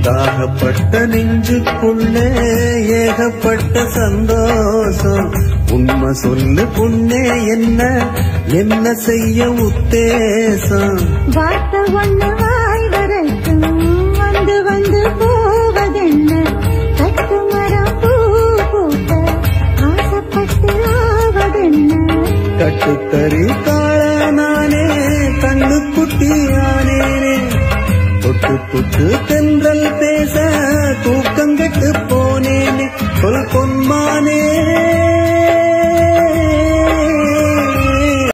தாகப்பட்ட நெஞ்சுக்குள்ள ஏகப்பட்ட சந்தோஷம் உண்மை சொல்லு பொண்ணே என்ன என்ன செய்ய உத்தேசம் வார்த்தை ஒண்ணு வாய் வரைக்கும் வந்து வந்து போவதென்ன கட்டு மரம் பூ பூக்க ஆசைப்பட்டு ஆவதென்ன கட்டுத்தறி காள நானே கண்ணுக்குட்டியானேனே தொட்டு தொட்டு தென்றல் பேச தூக்கங்கெட்டு போனேனே சொல் பொன்மானே